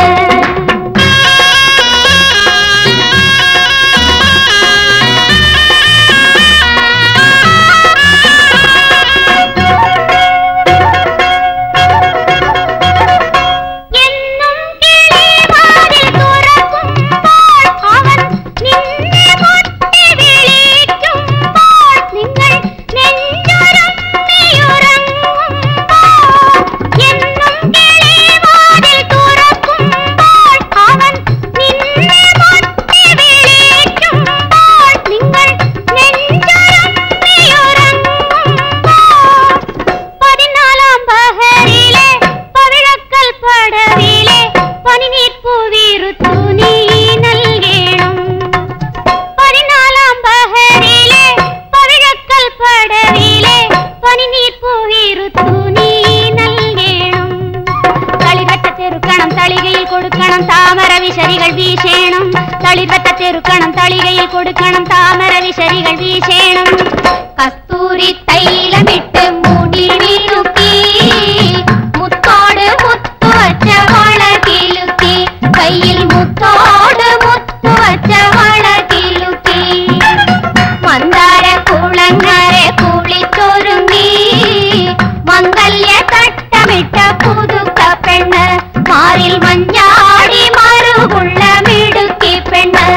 തെറുക്കണം താമര വിശരികൾ വീശേണം തളിപറ്റ തെറുക്കണം തളികയിൽ കൊടുക്കണം താമര വിശരികൾ വീശേണം കസ്തൂരി തൈലമിട്ട് മുടി മിനുക്കി മുത്തോട് മുത്തുവച്ച വള കിലുക്കി കയ്യിൽ മുത്തോട് മുത്തുവച്ച വള കിലുക്കി മന്ദാര കുളങ്ങരെ കുളിച്ചൊരുങ്ങി മംഗല്യ തട്ടമിട്ട പുതുക്ക പെണ്ണ് മാറിൽ മഞ്ഞാടി മറുകുള്ള മിടുക്കി പെണ്ണ്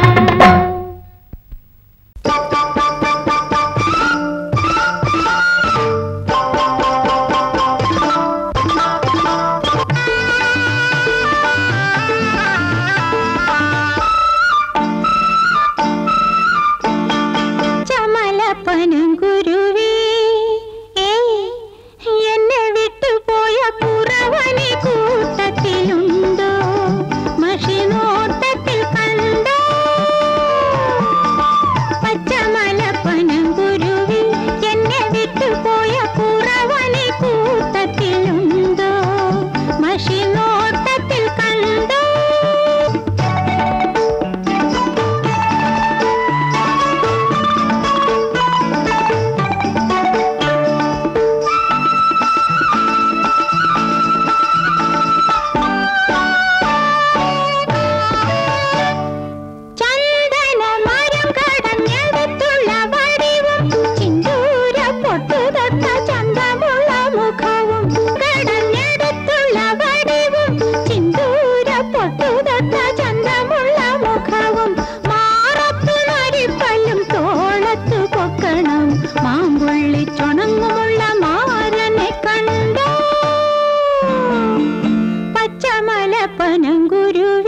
ചമലപ്പനം ഗുരുവേ എന്നെ വിട്ടുപോയ കുറവനി കൂട്ടത്തിലുണ്ടോ മഷിനോട്ടത്തിൽ കണ്ടോ പച്ചമലപ്പനം ഗുരുവേ എന്നെ വിട്ടുപോയ കുറവനി കൂട്ടത്തിലുണ്ടോ മഷിനോട്ടത്തിൽ കണ്ടോ ചന്ദനമരം കടഞ്ഞെടുത്തുള്ള വടിവും ചിന്തൂര പൊട്ടുതൊട്ട ചന്തമുള്ള മുഖവും കടഞ്ഞെടുത്തുള്ള വടിവും ചിന്തൂര പൊട്ടുതൊട്ട ചന്തമുള്ള മുഖവും മാറത്തു നരിപ്പല്ലും തോളത്തു പൊക്കണം മാമ്പുള്ളി ചുണങ്ങുമുള്ള മാരനെ കണ്ടോ പച്ചമലപ്പനം ഗുരുവേ